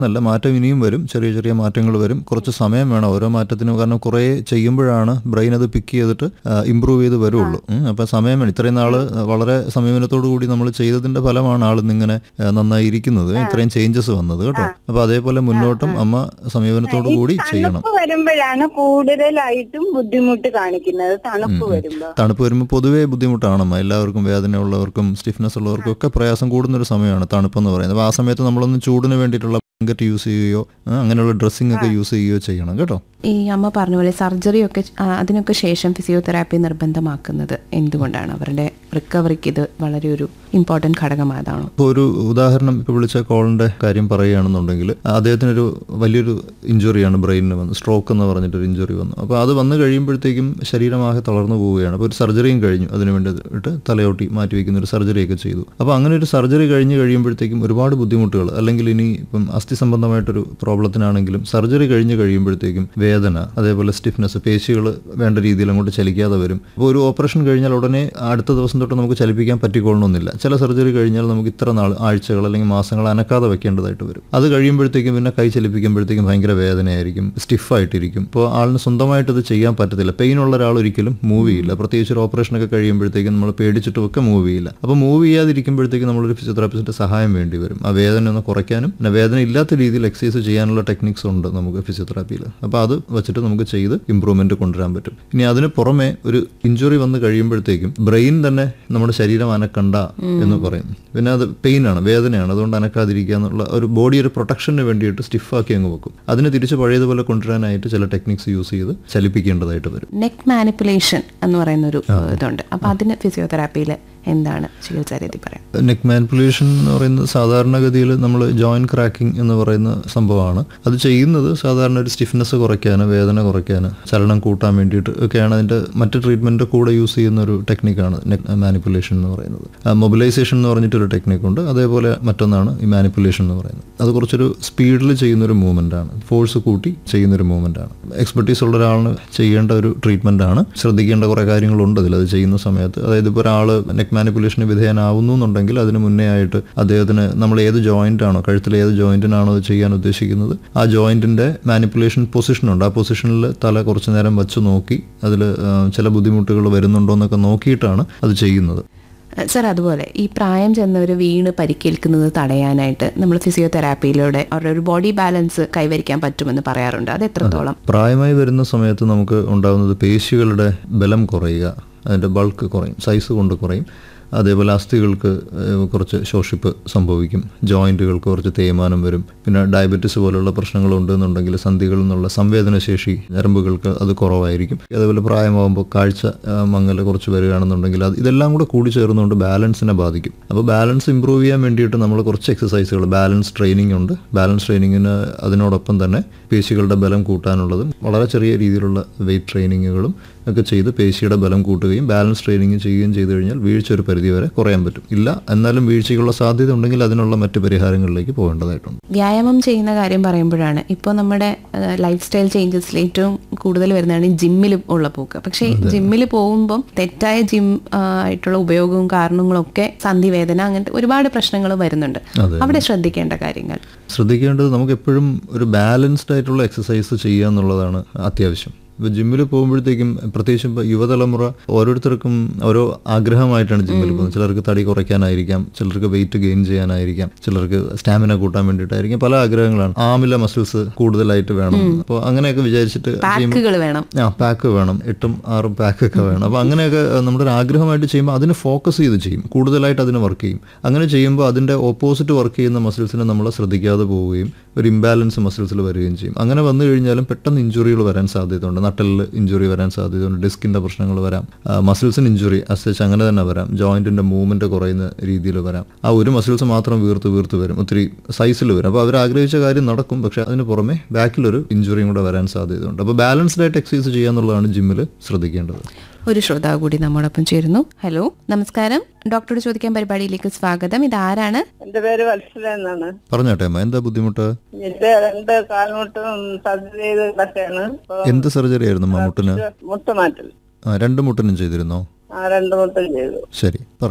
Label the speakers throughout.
Speaker 1: നല്ല മാറ്റം ഇനിയും വരും ചെറിയ ചെറിയ മാറ്റങ്ങൾ വരും കുറച്ച് സമയം വേണം ഓരോ മാറ്റത്തിനും കാരണം കുറേ ചെയ്യുമ്പോഴാണ് ബ്രെയിൻ അത് പിക്ക് ചെയ്തിട്ട് ഇമ്പ്രൂവ് ചെയ്ത് വരുള്ളൂ ഉം. അപ്പൊ സമയം വേണം ഇത്രയും നാള് വളരെ സമീപനത്തോടു കൂടി നമ്മൾ ചെയ്തതിന്റെ ഫലമാണ് ആൾ ഇന്നിങ്ങനെ ആ, നന്നായി ഇരിക്കുന്നത് ഇത്രയും ചേഞ്ചസ് വന്നത് കേട്ടോ അപ്പൊ അതേപോലെ മുന്നോട്ടും അമ്മ സമീപനത്തോടു കൂടി ചെയ്യണം
Speaker 2: തണുപ്പ് വരുമ്പോഴാണ് കൂടുതലായിട്ടും ബുദ്ധിമുട്ട് കാണിക്കുന്നത് തണുപ്പ് വരുമ്പോ
Speaker 1: തണുപ്പ് വരുമ്പോൾ പൊതുവേ ബുദ്ധിമുട്ടാണമ്മ എല്ലാവർക്കും വേദന ഉള്ളവർക്കും സ്റ്റിഫ്നെസ് ഉള്ളവർക്കും ഒക്കെ പ്രയാസം കൂടുന്ന ഒരു സമയമാണ് തണുപ്പെന്ന് പറയുന്നത് അപ്പോൾ ആ സമയത്ത് നമ്മളൊന്ന് ചൂടിന് വേണ്ടിയിട്ടുള്ള ബ്ലാങ്കറ്റ് യൂസ് ചെയ്യുകയോ ആ, അങ്ങനെയുള്ള ഡ്രസ്സിംഗ് ഒക്കെ യൂസ് ചെയ്യുകയോ ചെയ്യണം കേട്ടോ
Speaker 3: ഈ അമ്മ പറഞ്ഞ പോലെ സർജറി ഒക്കെ ആ, അതിനൊക്കെ ശേഷം ഫിസിയോതെറാപ്പി നിർബന്ധമാക്കുന്നത് എന്തുകൊണ്ടാണ് അവരുടെ റിക്കവറിക്ക് ഇത് വളരെ ഒരു ഇമ്പോർട്ടന്റ് ഘടകമായതാണോ
Speaker 1: ഇപ്പോൾ ഒരു ഉദാഹരണം ഇപ്പോൾ വിളിച്ച കോളിന്റെ കാര്യം പറയുകയാണെന്നുണ്ടെങ്കിൽ അദ്ദേഹത്തിനൊരു വലിയൊരു ഇഞ്ചുറിയാണ് ബ്രെയിനിന് വന്നു സ്ട്രോക്ക് എന്ന് പറഞ്ഞിട്ടൊരു ഇഞ്ചുറി വന്നു അപ്പോൾ അത് വന്നു കഴിയുമ്പോഴത്തേക്കും ശരീരമാകെ തളർന്നു പോവുകയാണ് അപ്പോൾ ഒരു സർജറിയും കഴിഞ്ഞു അതിന് വേണ്ടിയിട്ട് തലയോട്ടി മാറ്റി വയ്ക്കുന്ന ഒരു സർജറിയൊക്കെ ചെയ്തു അപ്പോൾ അങ്ങനെ ഒരു സർജറി കഴിഞ്ഞ് കഴിയുമ്പോഴത്തേക്കും ഒരുപാട് ബുദ്ധിമുട്ടുകൾ അല്ലെങ്കിൽ ഇനി ഇപ്പം അസ്ഥി സംബന്ധമായിട്ടൊരു പ്രോബ്ലത്തിനാണെങ്കിലും സർജറി കഴിഞ്ഞ് കഴിയുമ്പോഴത്തേക്കും വേദന അതേപോലെ സ്റ്റിഫ്നെസ് പേശികൾ വേണ്ട രീതിയിൽ അങ്ങോട്ട് ചലിക്കാതെ വരും അപ്പോൾ ഒരു ഓപ്പറേഷൻ കഴിഞ്ഞാൽ ഉടനെ അടുത്ത ദിവസം തൊട്ട് നമുക്ക് ചലിപ്പിക്കാൻ പറ്റിക്കൊള്ളണമെന്നില്ല ചില സർജറി കഴിഞ്ഞാൽ നമുക്ക് ഇത്ര നാൾ ആഴ്ചകൾ അല്ലെങ്കിൽ മാസങ്ങൾ അനക്കാതെ വെക്കേണ്ടതായിട്ട് വരും അത് കഴിയുമ്പോഴത്തേക്കും പിന്നെ കൈ ചലിപ്പിക്കുമ്പോഴത്തേക്കും ഭയങ്കര വേദനയായിരിക്കും സ്റ്റിഫായിട്ടിരിക്കും അപ്പോൾ ആളിന് സ്വന്തമായിട്ട് ഇത് ചെയ്യാൻ പറ്റത്തില്ല പെയിൻ ഉള്ള ഒരാൾ ഒരിക്കലും മൂവ് ചെയ്യില്ല പ്രത്യേകിച്ച് ഒരു ഓപ്പറേഷനൊക്കെ കഴിയുമ്പോഴത്തേക്കും നമ്മൾ പേടിച്ചിട്ടും ഒക്കെ മൂവ് ചെയ്യില്ല അപ്പോൾ മൂവ് ചെയ്യാതിരിക്കുമ്പോഴത്തേക്കും നമ്മളൊരു ഫിസിയോതെറാപ്പിസ്റ്റിന്റെ സഹായം വേണ്ടി വരും ആ വേദന ഒന്ന് കുറയ്ക്കാനും പിന്നെ വേദന ഇല്ലാത്ത രീതിയിൽ എക്സസൈസ് ചെയ്യാനുള്ള ടെക്നിക്സ് ഉണ്ട് നമുക്ക് ഫിസിയോതെറാപ്പിയിൽ അപ്പോൾ അത് വെച്ചിട്ട് നമുക്ക് ചെയ്ത് ഇമ്പ്രൂവ്മെന്റ് കൊണ്ടുവരാൻ പറ്റും ഇനി അതിന് പുറമെ ഒരു ഇഞ്ചുറി വന്ന് കഴിയുമ്പോഴത്തേക്കും ബ്രെയിൻ തന്നെ നമ്മുടെ ശരീരം അനക്കണ്ട എന്ന് പറയും പിന്നെ അത് പെയിൻ ആണ് വേദനയാണ് അതുകൊണ്ട് അനക്കാതിരിക്കുക എന്നുള്ള ഒരു ബോഡി ഒരു പ്രൊട്ടക്ഷന് വേണ്ടിയിട്ട് സ്റ്റിഫാക്കി അങ്ങ് വെക്കും അതിന് തിരിച്ച് പഴയതുപോലെ കൊണ്ടുവരാനായിട്ട് ചില ടെക്നിക്സ് യൂസ് ചെയ്ത് ചലിപ്പിക്കേണ്ടതായിട്ട് വരും
Speaker 3: നെക്ക് മാനിപ്പുലേഷൻ എന്ന് പറയുന്ന ഒരു ഇതുണ്ട് അപ്പൊ അതിന് ഫിസിയോതെറാപ്പിയിൽ എന്താണ് ചികിത്സാ രീതി പറയാം
Speaker 1: നെക്ക് മാനിപ്പുലേഷൻ എന്ന് പറയുന്നത് സാധാരണഗതിയിൽ നമ്മൾ ജോയിന്റ് ക്രാക്കിംഗ് എന്ന് പറയുന്ന സംഭവമാണ് അത് ചെയ്യുന്നത് സാധാരണ ഒരു സ്റ്റിഫ്നെസ് കുറയ്ക്കാൻ വേദന കുറയ്ക്കാൻ ചലനം കൂട്ടാൻ വേണ്ടിയിട്ട് ഒക്കെയാണ് അതിൻ്റെ മറ്റ് ട്രീറ്റ്മെൻറ്റ് കൂടെ യൂസ് ചെയ്യുന്ന ഒരു ടെക്നിക്കാണ് നെക്ക് മാനിപ്പുലേഷൻ എന്ന് പറയുന്നത് മൊബിലൈസേഷൻ എന്ന് പറഞ്ഞിട്ടൊരു ടെക്നിക്കുണ്ട് അതേപോലെ മറ്റൊന്നാണ് ഈ മാനിപ്പുലേഷൻ എന്ന് പറയുന്നത് അത് കുറച്ചൊരു സ്പീഡിൽ ചെയ്യുന്ന ഒരു മൂവ്മെൻ്റ് ആണ് ഫോഴ്സ് കൂട്ടി ചെയ്യുന്ന ഒരു മൂവ്മെൻ്റ് ആണ് എക്സ്പെർട്ടീസ് ഉള്ള ഒരാളിന് ചെയ്യേണ്ട ഒരു ട്രീറ്റ്മെൻ്റ് ആണ് ശ്രദ്ധിക്കേണ്ട കുറേ കാര്യങ്ങളുണ്ട് അതിൽ അത് ചെയ്യുന്ന സമയത്ത് അതായത് ഇപ്പോൾ ഒരാൾ നെക്ക് മാനിപ്പുലേഷന് വിധേയനാവുന്നു എന്നുണ്ടെങ്കിൽ അതിന് മുന്നേ ആയിട്ട് അദ്ദേഹത്തിന് നമ്മൾ ഏത് ജോയിന്റ് ആണോ കഴുത്തിൽ ഏത് ജോയിന്റിനാണോ അത് ചെയ്യാൻ ഉദ്ദേശിക്കുന്നത് ആ ജോയിന്റിന്റെ മാനിപ്പുലേഷൻ പൊസിഷൻ ഉണ്ട് ആ പൊസിഷനിൽ തല കുറച്ചു നേരം വെച്ച് നോക്കി അതിൽ ചില ബുദ്ധിമുട്ടുകൾ വരുന്നുണ്ടോ എന്നൊക്കെ നോക്കിയിട്ടാണ് അത് ചെയ്യുന്നത്
Speaker 3: സർ അതുപോലെ ഈ പ്രായം ചെന്നവർ വീണ് പരിക്കേൽക്കുന്നത് തടയാനായിട്ട് നമ്മൾ ഫിസിയോതെറാപ്പിയിലൂടെ അവരുടെ ഒരു ബോഡി ബാലൻസ് കൈവരിക്കാൻ പറ്റുമെന്ന് പറയാറുണ്ട് അത് എത്രത്തോളം
Speaker 1: പ്രായമായി വരുന്ന സമയത്ത് നമുക്ക് ഉണ്ടാകുന്നത് പേശികളുടെ ബലം കുറയുക അതിൻ്റെ ബൾക്ക് കുറയും സൈസ് കൊണ്ട് കുറയും അതേപോലെ അസ്ഥികൾക്ക് ഏഹ്, കുറച്ച് ശോഷിപ്പ് സംഭവിക്കും ജോയിൻറ്റുകൾക്ക് കുറച്ച് തേയ്മാനം വരും പിന്നെ ഡയബറ്റിസ് പോലുള്ള പ്രശ്നങ്ങളുണ്ട് എന്നുണ്ടെങ്കിൽ സന്ധികളിൽ നിന്നുള്ള സംവേദനശേഷി ഞരമ്പുകൾക്ക് അത് കുറവായിരിക്കും അതേപോലെ പ്രായമാകുമ്പോൾ കാഴ്ച ആ, മങ്ങൽ കുറച്ച് വരികയാണെന്നുണ്ടെങ്കിൽ അത് ഇതെല്ലാം കൂടെ കൂടി ചേർന്നുകൊണ്ട് ബാലൻസിനെ ബാധിക്കും അപ്പോൾ ബാലൻസ് ഇമ്പ്രൂവ് ചെയ്യാൻ വേണ്ടിയിട്ട് നമ്മൾ കുറച്ച് എക്സസൈസുകൾ ബാലൻസ് ട്രെയിനിങ് ഉണ്ട് ബാലൻസ് ട്രെയിനിങ്ങിന് അതിനോടൊപ്പം തന്നെ പേശികളുടെ ബലം കൂട്ടാനുള്ളതും വളരെ ചെറിയ രീതിയിലുള്ള വെയിറ്റ് ട്രെയിനിങ്ങുകളും ഒക്കെ ചെയ്ത് പേശിയുടെ ബലം കൂട്ടുകയും ബാലൻസ് ട്രെയിനിങ് ചെയ്യുകയും ചെയ്തു കഴിഞ്ഞാൽ വീഴ്ച ഒരു പരിധി വരെ കുറയാൻ പറ്റും ഇല്ല എന്നാലും വീഴ്ചയ്ക്കുള്ള സാധ്യത ഉണ്ടെങ്കിൽ അതിനുള്ള മറ്റ് പരിഹാരങ്ങളിലേക്ക് പോകേണ്ടതായിട്ടുണ്ട്
Speaker 3: വ്യായാമം ചെയ്യുന്ന കാര്യം പറയുമ്പോഴാണ് ഇപ്പോൾ നമ്മുടെ ലൈഫ് സ്റ്റൈൽ ചേഞ്ചസിൽ ഏറ്റവും കൂടുതൽ വരുന്നതാണ് ഈ ജിമ്മിൽ ഉള്ള പോക്ക് പക്ഷേ ജിമ്മിൽ പോകുമ്പം തെറ്റായ ജിം ആയിട്ടുള്ള ഉപയോഗവും കാരണങ്ങളും ഒക്കെ സന്ധിവേദന അങ്ങനത്തെ ഒരുപാട് പ്രശ്നങ്ങൾ വരുന്നുണ്ട്
Speaker 1: അതെ.
Speaker 3: അവിടെ ശ്രദ്ധിക്കേണ്ട കാര്യങ്ങൾ
Speaker 1: ശ്രദ്ധിക്കേണ്ടത് നമുക്ക് എപ്പോഴും ഒരു ബാലൻസ്ഡ് ആയിട്ടുള്ള എക്സസൈസ് ചെയ്യുക എന്നുള്ളതാണ് അത്യാവശ്യം ഇപ്പോൾ ജിമ്മിൽ പോകുമ്പോഴത്തേക്കും പ്രത്യേകിച്ച് ഇപ്പോൾ യുവതലമുറ ഓരോരുത്തർക്കും ഓരോ ആഗ്രഹമായിട്ടാണ് ജിമ്മിൽ പോകുന്നത് ചിലർക്ക് തടി കുറയ്ക്കാനായിരിക്കാം ചിലർക്ക് വെയിറ്റ് ഗെയിൻ ചെയ്യാനായിരിക്കാം ചിലർക്ക് സ്റ്റാമിന കൂട്ടാൻ വേണ്ടിയിട്ടായിരിക്കാം പല ആഗ്രഹങ്ങളാണ് ആമില മസിൽസ് കൂടുതലായിട്ട് വേണം അപ്പോൾ അങ്ങനെയൊക്കെ വിചാരിച്ചിട്ട് ചെയ്യുമ്പോൾ
Speaker 3: പാക്കുകൾ വേണം
Speaker 1: ആ പാക്ക് വേണം എട്ടും ആറും പാക്ക് ഒക്കെ വേണം അപ്പോൾ അങ്ങനെയൊക്കെ അഹ് നമ്മുടെ ഒരു ആഗ്രഹമായിട്ട് ചെയ്യുമ്പോൾ അതിന് ഫോക്കസ് ചെയ്ത് ചെയ്യും കൂടുതലായിട്ട് അതിന് വർക്ക് ചെയ്യും അങ്ങനെ ചെയ്യുമ്പോൾ അതിൻ്റെ ഓപ്പോസിറ്റ് വർക്ക് ചെയ്യുന്ന മസിൽസിനെ നമ്മൾ ശ്രദ്ധിക്കാതെ പോവുകയും ഒരു ഇംബാലൻസ് മസിൽസിൽ വരികയും ചെയ്യും അങ്ങനെ വന്നു കഴിഞ്ഞാലും പെട്ടെന്ന് ഇഞ്ചുറികൾ വരാൻ സാധ്യതയുണ്ട് നട്ടലിൽ ഇഞ്ചുറി വരാൻ സാധ്യതയുണ്ട് ഡിസ്കിൻ്റെ പ്രശ്നങ്ങൾ വരാം മസിൽസിന് ഇഞ്ചുറി അസച്ച് അങ്ങനെ തന്നെ വരാം ജോയിൻറ്റിൻ്റെ മൂവ്മെൻറ്റ് കുറയുന്ന രീതിയിൽ വരാം ആ ഒരു മസിൽസ് മാത്രം വീർത്ത് വീർത്ത് വരും ഒത്തിരി സൈസിൽ വരും അപ്പോൾ അവർ ആഗ്രഹിച്ച കാര്യം നടക്കും പക്ഷേ അതിന് പുറമെ ബാക്കിലൊരു ഇഞ്ചുറിയും കൂടെ വരാൻ സാധ്യതയുണ്ട് അപ്പോൾ ബാലൻസ്ഡ് ആയിട്ട് എക്സസൈസ് ചെയ്യുക എന്നുള്ളതാണ് ജിമ്മിൽ ശ്രദ്ധിക്കേണ്ടത്
Speaker 3: ഒരു ശ്രോതാവ് കൂടി നമ്മോടൊപ്പം ചേരുന്നു ഹലോ നമസ്കാരം ഡോക്ടറോട് ചോദിക്കാൻ പരിപാടിയിലേക്ക് സ്വാഗതം ഇത് ആരാണ്
Speaker 2: എന്റെ പേര് വത്സല എന്നാണ്
Speaker 1: പറഞ്ഞോട്ടെ അമ്മ എന്താ ബുദ്ധിമുട്ട്
Speaker 2: എന്റെ രണ്ട് കാൽമുട്ടും സർജറി ചെയ്ത് കിടക്കാണ് ഇപ്പൊ
Speaker 1: എന്ത് സർജറി ആയിരുന്നു അമ്മ മുട്ടിന്
Speaker 2: മുട്ടുമാറ്റൽ
Speaker 1: ആ രണ്ട് മുട്ടിനും ചെയ്തിരുന്നോ
Speaker 2: ആ രണ്ട് മുട്ടും ചെയ്തു
Speaker 1: ശരി പറയണം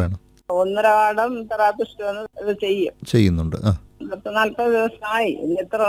Speaker 2: ഒന്നര വാടം തെറാപ്പിസ്റ്റ് വന്ന് ഇത് ചെയ്യും
Speaker 1: ചെയ്യുന്നുണ്ട് ആ
Speaker 2: പത്ത് നാല്പത് ദിവസമായി ഇനി എത്ര